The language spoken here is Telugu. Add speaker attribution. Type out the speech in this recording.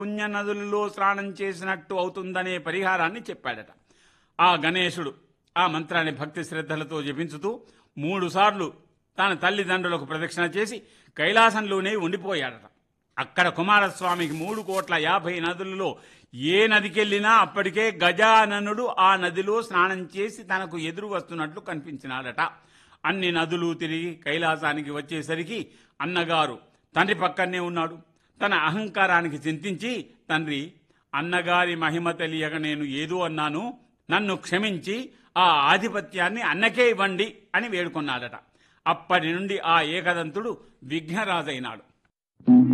Speaker 1: పుణ్య నదులలో స్నానం చేసినట్టు అవుతుందనే పరిహారాన్ని చెప్పాడట ఆ గణేశుడు ఆ మంత్రాన్ని భక్తి శ్రద్ధలతో జపించుతూ మూడుసార్లు తన తల్లిదండ్రులకు ప్రదక్షిణ చేసి కైలాసంలోనే ఉండిపోయాడట అక్కడ కుమారస్వామికి మూడు కోట్ల యాభై నదులలో ఏ నదికెళ్లినా అప్పటికే గజాననుడు ఆ నదిలో స్నానం చేసి తనకు ఎదురు వస్తున్నట్లు కనిపించినాడట అన్ని నదులు తిరిగి కైలాసానికి వచ్చేసరికి అన్నగారు తండ్రి పక్కనే ఉన్నాడు తన అహంకారానికి చింతించి తండ్రి అన్నగారి మహిమ తెలియక నేను ఏదో అన్నాను నన్ను క్షమించి ఆ ఆధిపత్యాన్ని అన్నకే ఇవ్వండి అని వేడుకొన్నాడట అప్పటి నుండి ఆ ఏకదంతుడు విఘ్నరాజైనాడు